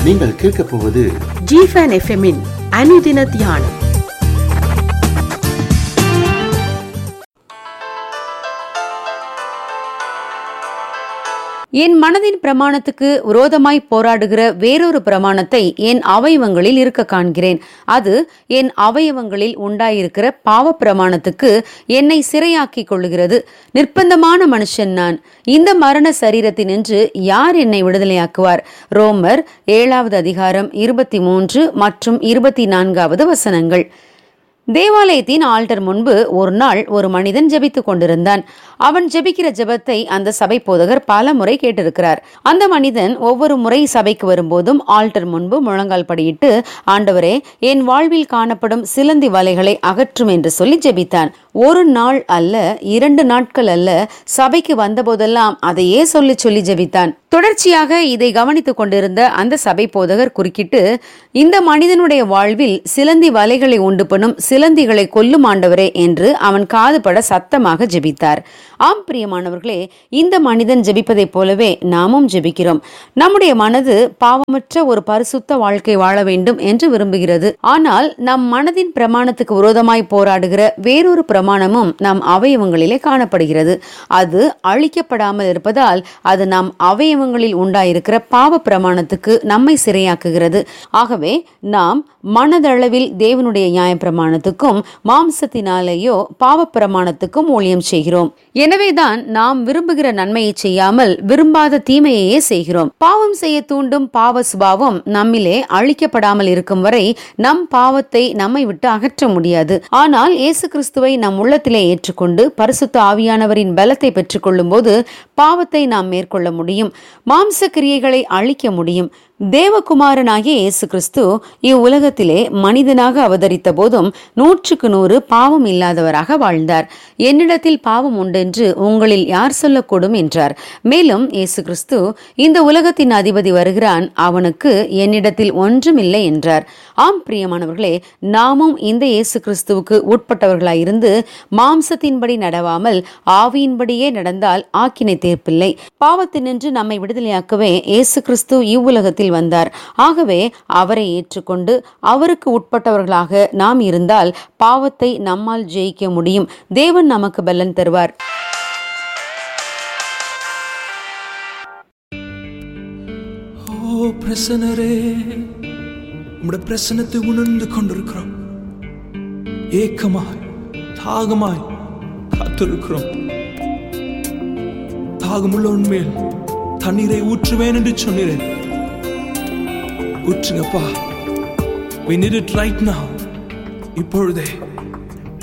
நீங்கள் கேட்கப் போவது ஜிஃபன் எஃப்எம்மின் அனுதின தியானம் என் மனதின் பிரமாணத்துக்கு விரோதமாய் போராடுகிற வேறொரு பிரமாணத்தை என் அவயவங்களில் இருக்க காண்கிறேன் அது என் அவயவங்களில் உண்டாயிருக்கிற பாவ பிரமாணத்துக்கு என்னை சிறையாக்கிக் கொள்ளுகிறது நிர்பந்தமான மனுஷன் நான் இந்த மரண சரீரத்தினின்று யார் என்னை விடுதலையாக்குவார் ரோமர் ஏழாவது அதிகாரம் இருபத்தி மூன்று மற்றும் இருபத்தி நான்காவது வசனங்கள் தேவாலயத்தின் ஆல்டர் முன்பு ஒரு நாள் ஒரு மனிதன் ஜெபித்துக் கொண்டிருந்தான் அவன் ஜெபிக்கிற ஜெபத்தை அந்த சபை போதகர் பல முறை கேட்டிருக்கிறார் அந்த மனிதன் ஒவ்வொரு முறை சபைக்கு வரும்போதும் ஆல்டர் முன்பு முழங்கால் படியிட்டு ஆண்டவரே என் வாழ்வில் காணப்படும் சிலந்தி வலைகளை அகற்றும் என்று சொல்லி ஜெபித்தான் ஒரு நாள் அல்ல இரண்டு நாட்கள் அல்ல சபைக்கு வந்தபோதெல்லாம் அதையே சொல்லி சொல்லி ஜெபித்தான் தொடர்ச்சியாக இதை கவனித்துக் கொண்டிருந்த அந்த சபை போதகர் குறுக்கிட்டு இந்த மனிதனுடைய வாழ்வில் சிலந்தி வலைகளை உண்டு பண்ணும் சிலந்திகளை கொல்லும் ஆண்டவரே என்று அவன் காதுபட சத்தமாக ஜெபித்தார் ஆம் பிரியமானவர்களே இந்த மனிதன் ஜெபிப்பதைப் போலவே நாமும் ஜெபிக்கிறோம் நம்முடைய மனது பாவமற்ற ஒரு பரிசுத்த வாழ்க்கை வாழ வேண்டும் என்று விரும்புகிறது ஆனால் நம் மனதின் பிரமாணத்துக்கு விரோதமாய் போராடுகிற வேறொரு பிரமாணமும் நம் அவயவங்களிலே காணப்படுகிறது அது அழிக்கப்படாமல் இருப்பதால் அது நம் அவயவங்களில் உண்டாயிருக்கிற பாவ பிரமாணத்துக்கு நம்மை சிறையாக்குகிறது ஆகவே நாம் மனதளவில் தேவனுடைய நியாய பிரமாணத்துக்கும் மாம்சத்தினாலேயோ பாவ பிரமாணத்துக்கும் ஊழியம் செய்கிறோம் எனவேதான் நாம் விரும்புகிற நன்மையை செய்யாமல் விரும்பாத தீமையையே செய்கிறோம் பாவம் செய்ய தூண்டும் பாவ சுபாவம் நம்மிலே அழிக்கப்படாமல் இருக்கும் வரை நம் பாவத்தை நம்மை விட்டு அகற்ற முடியாது ஆனால் இயேசு கிறிஸ்துவை நம் உள்ளத்திலே ஏற்றுக்கொண்டு பரிசுத்த ஆவியானவரின் பலத்தை பெற்றுக்கொள்ளும் போது பாவத்தை நாம் மேற்கொள்ள முடியும் மாம்ச கிரியைகளை அழிக்க முடியும் தேவகுமாரனாகிய இயேசு கிறிஸ்து இவ்வுலகத்திலே மனிதனாக அவதரித்த போதும் நூற்றுக்கு நூறு பாவம் இல்லாதவராக வாழ்ந்தார் என்னிடத்தில் பாவம் உண்டென்று உங்களில் யார் சொல்லக்கூடும் என்றார் மேலும் இயேசு கிறிஸ்து இந்த உலகத்தின் அதிபதி வருகிறான் அவனுக்கு என்னிடத்தில் ஒன்றும் இல்லை என்றார் ஆம் பிரியமானவர்களே நாமும் இந்த இயேசு கிறிஸ்துவுக்கு உட்பட்டவர்களாயிருந்து மாம்சத்தின்படி நடவாமல் ஆவியின்படியே நடந்தால் ஆக்கினை தீர்ப்பில்லை பாவத்தினின்று நம்மை விடுதலையாக்கவே இயேசு கிறிஸ்து இவ்வுலகத்தில் வந்தார் ஆகவே அவரை ஏற்றுக்கொண்டு அவருக்கு உட்பட்டவர்களாக நாம் இருந்தால் பாவத்தை நம்மால் ஜெயிக்க முடியும் தேவன் நமக்கு பலன் தருவார் ஓ பிரசனரே உம்முடைய பிரசனத்தை உணர்ந்து கொண்டிருக்கிறோம் ஏக்கமாய் தாகமாய் காத்திருக்கிறோம் தாகமுள்ள உண்மையில் தண்ணீரை ஊற்றுவேன் என்று சொன்னீரேன் ஊற்றுங்கப்பா we need it right now இப்பொழுதே